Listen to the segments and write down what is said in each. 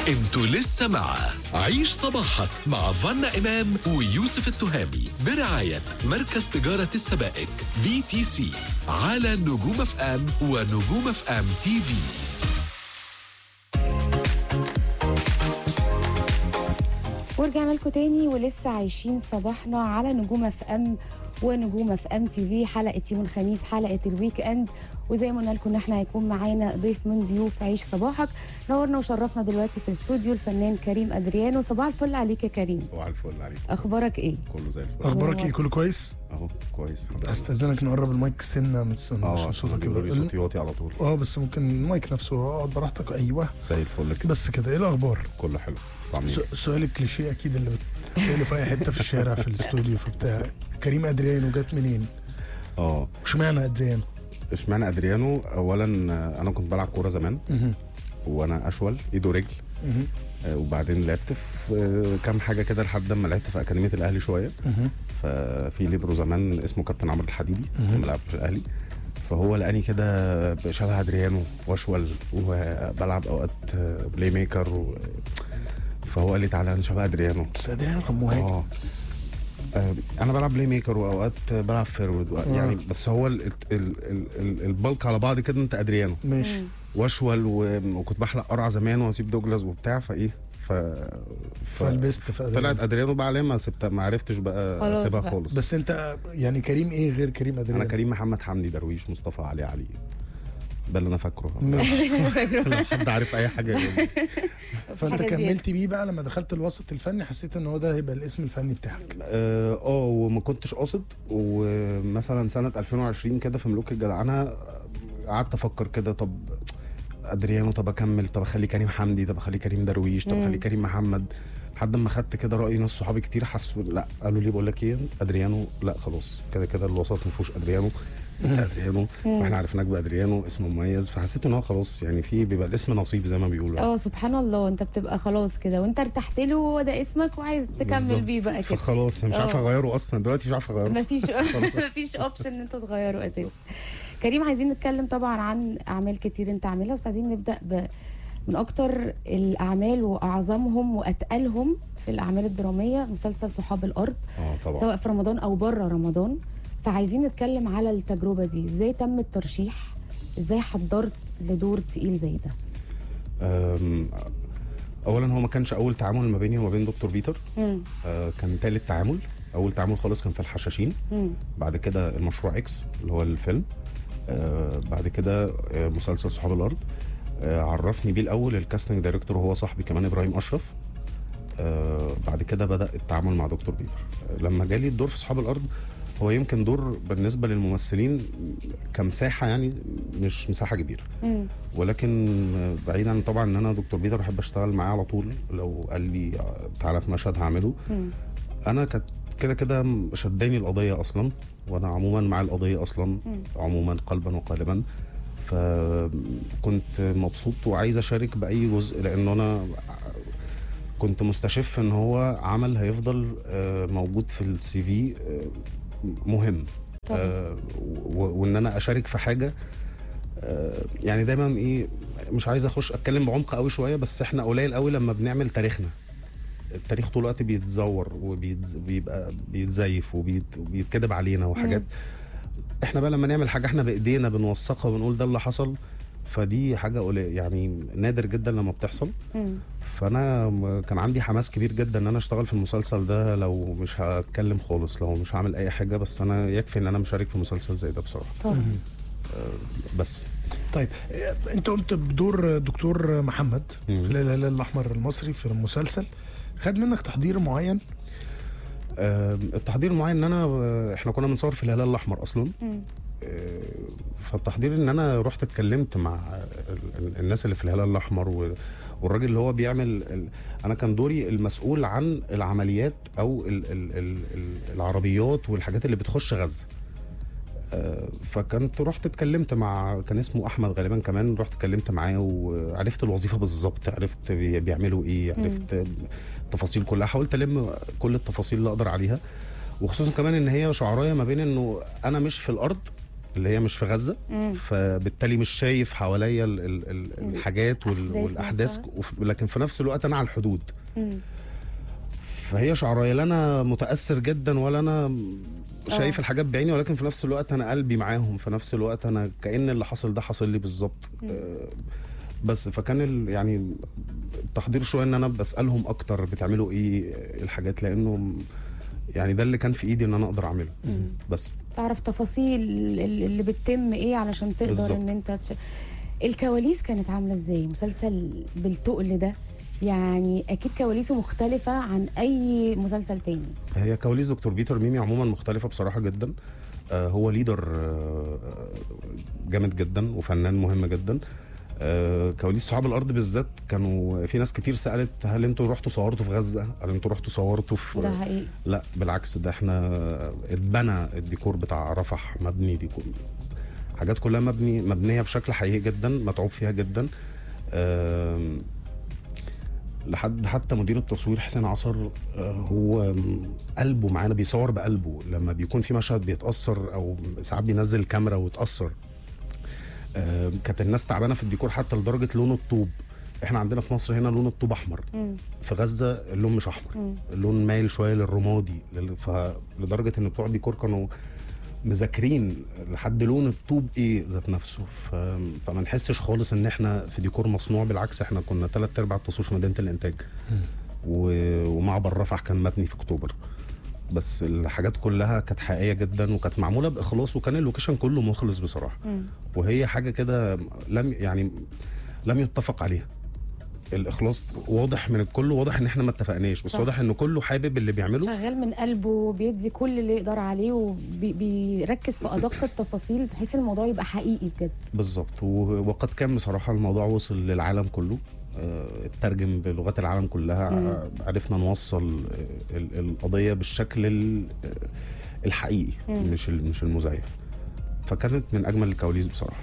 انتوا لسه مع عيش صباحك مع فنا إمام ويوسف التهامي برعاية مركز تجارة السبائك بي تي سي على نجوم اف ام ونجوم اف ام تي في ورجعنا لكم تاني ولسه عايشين صباحنا على نجوم اف ام ونجوم اف ام تي في حلقه يوم الخميس حلقه الويك اند وزي ما قلنا لكم ان احنا هيكون معانا ضيف من ضيوف عيش صباحك نورنا وشرفنا دلوقتي في الاستوديو الفنان كريم ادريانو صباح الفل عليك يا كريم صباح الفل عليك اخبارك ايه كله زي الفل اخبارك ايه كله كويس اهو كويس الحمد لله. استاذنك نقرب المايك سنه من السن اه عشان عشان صوتك بيقولوا لي يبقى صوتي واطي على طول اه بس ممكن المايك نفسه اقعد براحتك ايوه زي الفل كده بس كده ايه الاخبار كله حلو طعمين س- سؤال الكليشيه اكيد اللي بتساله في اي حته في الشارع في الاستوديو في بتاع كريم ادريانو جت منين اه واشمعنى ادريانو اشمعنى ادريانو اولا آه، انا كنت بلعب كوره زمان وانا اشول ايد ورجل مهم. آه، وبعدين لعبت في آه، كام حاجه كده لحد ما لعبت في اكاديميه الاهلي شويه مهم. ففي ليبرو زمان اسمه كابتن عمرو الحديدي كان بيلعب في الاهلي فهو لقاني كده شبه ادريانو واشول وبلعب اوقات آه، بلاي ميكر و... فهو قال لي تعالى انا شبه ادريانو بس ادريانو كان مهاجم اه آه، انا بلعب بلاي ميكر واوقات بلعب فيرود يعني بس هو ال- ال- ال- ال- البلك على بعض كده انت ادريانو ماشي واشول و- وكنت بحلق قرع زمان واسيب دوجلاس وبتاع فايه ف ف فلبست في طلعت ادريانو ادريانو بقى عليه ما سبتها ما عرفتش بقى خلاص اسيبها بقى. خالص بس انت يعني كريم ايه غير كريم ادريانو انا كريم محمد حمدي درويش مصطفى علي علي ده اللي انا فاكره ماشي لو حد عارف اي حاجه يقول. فانت حاجة زيادة. كملت بيه بقى لما دخلت الوسط الفني حسيت ان هو ده هيبقى الاسم الفني بتاعك اه آه، وما كنتش قاصد ومثلا سنه 2020 كده في ملوك الجدعنه آه، قعدت افكر كده طب ادريانو طب اكمل طب اخلي كريم حمدي طب اخلي كريم درويش طب اخلي كريم محمد لحد ما خدت كده راي ناس صحابي كتير حسوا لا قالوا لي بقول لك ايه ادريانو لا خلاص كده كده الوسط ما فيهوش ادريانو انت ادريانو واحنا عرفناك بادريانو اسم مميز فحسيت ان هو خلاص يعني في بيبقى الاسم نصيب زي ما بيقولوا اه سبحان الله انت بتبقى خلاص كده وانت ارتحت له وهو ده اسمك وعايز تكمل بالظبط. بيه بقى كده فخلاص مش عارف اه. اغيره اصلا دلوقتي مش عارف اغيره مفيش مفيش اوبشن ان انت تغيره اساسا كريم عايزين نتكلم طبعا عن اعمال كتير انت عاملها بس عايزين نبدا ب من اكتر الاعمال واعظمهم واتقلهم في الاعمال الدراميه مسلسل صحاب الارض اه طبعا سواء في رمضان او بره رمضان فعايزين نتكلم على التجربه دي ازاي تم الترشيح ازاي حضرت لدور تقيل زي ده أم، اولا هو ما كانش اول تعامل ما بيني وما بين دكتور بيتر مم. آه، كان تالت تعامل اول تعامل خالص كان في الحشاشين مم. بعد كده المشروع اكس اللي هو الفيلم آه، بعد كده آه، مسلسل صحاب الارض آه، عرفني بيه الاول الكاستنج دايركتور وهو صاحبي كمان ابراهيم اشرف آه، بعد كده بدا التعامل مع دكتور بيتر آه، لما جالي الدور في صحاب الارض هو يمكن دور بالنسبه للممثلين كمساحه يعني مش مساحه كبيره مم. ولكن بعيدا طبعا ان انا دكتور بيتر بحب اشتغل معاه على طول لو قال لي تعالى في مشهد هعمله مم. انا كانت كده كده شداني القضيه اصلا وانا عموما مع القضيه اصلا عموما قلبا وقالبا فكنت مبسوط وعايز اشارك باي جزء لان انا كنت مستشف ان هو عمل هيفضل آه، موجود في السي في آه، مهم طبعا. آه، و- وان انا اشارك في حاجه آه، يعني دايما ايه مش عايز اخش اتكلم بعمق قوي شويه بس احنا قليل قوي لما بنعمل تاريخنا التاريخ طول الوقت بيتزور وبيبقى بيتزيف وبيت- وبيتكذب علينا وحاجات احنا بقى لما نعمل حاجه احنا بايدينا بنوثقها ونقول ده اللي حصل فدي حاجه قليل يعني نادر جدا لما بتحصل مم. فانا م- كان عندي حماس كبير جدا ان انا اشتغل في المسلسل ده لو مش هتكلم خالص لو مش هعمل اي حاجه بس انا يكفي ان انا مشارك في مسلسل زي ده بصراحه طبعا بس طيب إيه، انت قمت بدور دكتور محمد مم. خلال الهلال الاحمر المصري في المسلسل خد منك تحضير معين آه، التحضير معين ان انا آه، احنا كنا بنصور في الهلال الاحمر اصلا مم. آه، فالتحضير ان انا رحت اتكلمت مع ال- ال- الناس اللي في الهلال الاحمر و- والراجل اللي هو بيعمل ال- انا كان دوري المسؤول عن العمليات او ال ال ال ال العربيات والحاجات اللي بتخش غزه آه، فكنت رحت اتكلمت مع كان اسمه احمد غالبا كمان رحت اتكلمت معاه وعرفت الوظيفه بالظبط عرفت بي- بيعملوا ايه عرفت التفاصيل كلها حاولت الم كل التفاصيل اللي اقدر عليها وخصوصا كمان ان هي شعرايه ما بين انه انا مش في الارض اللي هي مش في غزه فبالتالي مش شايف حواليا ال- ال- ال- الحاجات وال- الأحداث والاحداث نفسها. وف- لكن في نفس الوقت انا على الحدود مم. فهي شعرايه لا انا متاثر جدا ولا انا شايف آه. الحاجات بعيني ولكن في نفس الوقت انا قلبي معاهم في نفس الوقت انا كأن اللي حصل ده حصل لي بالظبط آه، بس فكان ال- يعني التحضير شويه ان انا بسالهم اكتر بتعملوا ايه الحاجات لانه يعني ده اللي كان في ايدي ان انا اقدر اعمله بس تعرف تفاصيل ال- اللي بتتم ايه علشان تقدر بالظبط. ان انت تش... الكواليس كانت عامله ازاي مسلسل بالتقل ده يعني اكيد كواليسه مختلفه عن اي مسلسل تاني هي كواليس دكتور بيتر ميمي عموما مختلفه بصراحه جدا آه، هو ليدر آه، جامد جدا وفنان مهم جدا آه، كواليس صحاب الارض بالذات كانوا في ناس كتير سالت هل انتوا رحتوا صورتوا في غزه هل انتوا رحتوا صورتوا في ده حقيقي لا بالعكس ده احنا اتبنى الديكور بتاع رفح مبني ديكور حاجات كلها مبني مبنيه بشكل حقيقي جدا متعوب فيها جدا آم، لحد حتى مدير التصوير حسين عصر آه، هو قلبه معانا بيصور بقلبه لما بيكون في مشهد بيتاثر او ساعات بينزل الكاميرا ويتاثر آه، كانت الناس تعبانه في الديكور حتى لدرجه لون الطوب احنا عندنا في مصر هنا لون الطوب احمر مم. في غزه اللون مش احمر اللون مايل شويه للرمادي لل- فلدرجه ان بتوع الديكور كانوا مذاكرين لحد لون الطوب ايه ذات نفسه ف... فما نحسش خالص ان احنا في ديكور مصنوع بالعكس احنا كنا ثلاث ارباع التصوير في مدينه الانتاج و... ومعبر رفح كان مبني في اكتوبر بس الحاجات كلها كانت حقيقيه جدا وكانت معموله باخلاص وكان اللوكيشن كله مخلص بصراحه وهي حاجه كده لم يعني لم يتفق عليها الاخلاص واضح من الكل واضح ان احنا ما اتفقناش بس صح. واضح ان كله حابب اللي بيعمله شغال من قلبه بيدي كل اللي يقدر عليه وبيركز في ادق التفاصيل بحيث الموضوع يبقى حقيقي بجد بالظبط و- وقد كان بصراحه الموضوع وصل للعالم كله آه، اترجم بلغات العالم كلها آه، عرفنا نوصل آه، ال- القضيه بالشكل ال- آه، الحقيقي مش ال- مش المزيف فكانت من اجمل الكواليس بصراحه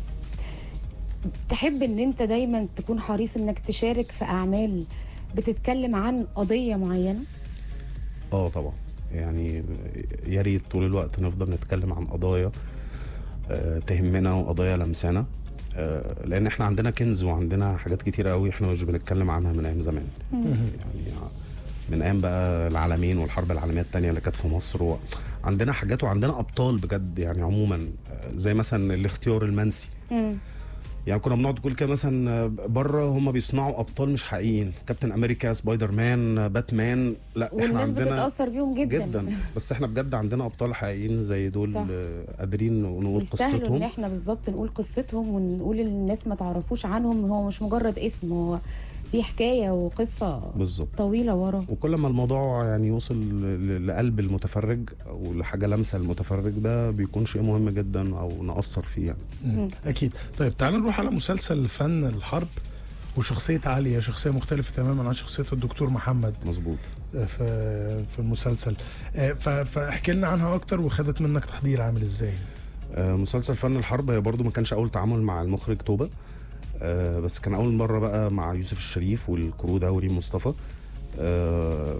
تحب ان انت دايما تكون حريص انك تشارك في اعمال بتتكلم عن قضيه معينه اه طبعا يعني يا ريت طول الوقت نفضل نتكلم عن قضايا آه، تهمنا وقضايا لمسانا آه، لان احنا عندنا كنز وعندنا حاجات كتيره قوي احنا مش بنتكلم عنها من ايام زمان يعني من ايام بقى العالمين والحرب العالميه الثانيه اللي كانت في مصر و... عندنا حاجات وعندنا ابطال بجد يعني عموما آه، زي مثلا الاختيار المنسي مم. يعني كنا بنقعد نقول كده مثلا بره هم بيصنعوا ابطال مش حقيقيين كابتن امريكا سبايدر مان باتمان لا احنا والناس عندنا بتتاثر بيهم جدا, جدا بس احنا بجد عندنا ابطال حقيقيين زي دول صح. آه، قادرين نقول يستاهلوا ان قصتهم احنا بالظبط نقول قصتهم ونقول الناس ما تعرفوش عنهم هو مش مجرد اسم هو في حكايه وقصه بالظبط طويله ورا وكل ما الموضوع يعني يوصل ل- لقلب المتفرج او لحاجه لمسه المتفرج ده بيكون شيء مهم جدا او ناثر فيه يعني مم. اكيد طيب تعال نروح على مسلسل فن الحرب وشخصية عليا شخصية مختلفة تماما عن شخصية الدكتور محمد مظبوط آه، في في المسلسل آه، ف- فاحكي لنا عنها اكتر وخدت منك تحضير عامل ازاي آه، مسلسل فن الحرب هي برضو ما كانش اول تعامل مع المخرج توبه آه، بس كان اول مره بقى مع يوسف الشريف والكرو ده وريم مصطفى آه،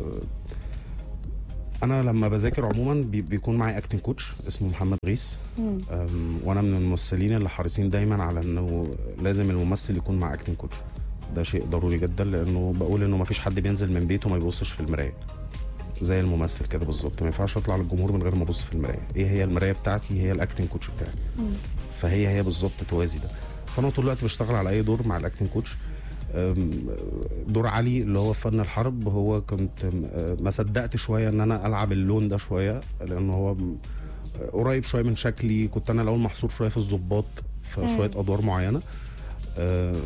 انا لما بذاكر عموما بي- بيكون معايا اكتنج كوتش اسمه محمد غيث مم. أم، وانا من الممثلين اللي حريصين دايما على انه لازم الممثل يكون مع اكتنج كوتش ده شيء ضروري جدا لانه بقول انه ما فيش حد بينزل من بيته ما يبصش في المرايه زي الممثل كده بالظبط ما ينفعش اطلع للجمهور من غير ما ابص في المرايه ايه هي المرايه بتاعتي هي الاكتنج كوتش بتاعي فهي هي بالظبط توازي ده فانا طول الوقت بشتغل على اي دور مع الاكتنج كوتش أم، دور علي اللي هو فن الحرب هو كنت م- أه، ما صدقت شويه ان انا العب اللون ده شويه لان هو م- قريب شويه من شكلي كنت انا الاول محصور شويه في الظباط في شويه ادوار معينه أه،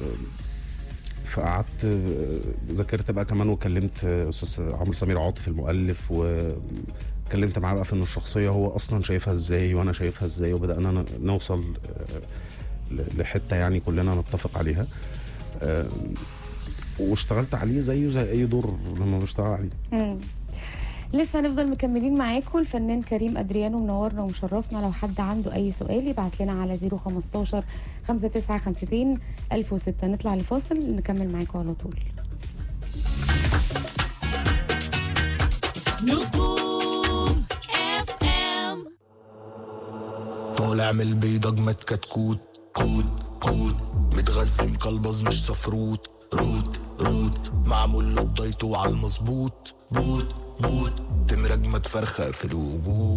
فقعدت أه، ذاكرت بقى كمان وكلمت أه، استاذ عمرو سمير عاطف المؤلف وكلمت معاه بقى في ان الشخصيه هو اصلا شايفها ازاي وانا شايفها ازاي وبدانا ن- نوصل أه، ل- لحته يعني كلنا نتفق عليها أه، واشتغلت عليه زيه زي اي دور لما بشتغل عليه مم. لسه هنفضل مكملين معاكم الفنان كريم ادريانو منورنا ومشرفنا لو حد عنده اي سؤال يبعت لنا على 015 5952 1006 نطلع لفاصل نكمل معاكم على طول نجوم اف ام Todos طالع من البيض اجمد كتكوت كوت كوت متغذي مكلبز مش صفروت روت روت معمول له الدايت وعلى المظبوط بوت بوت تمر اجمد فرخه في الوجود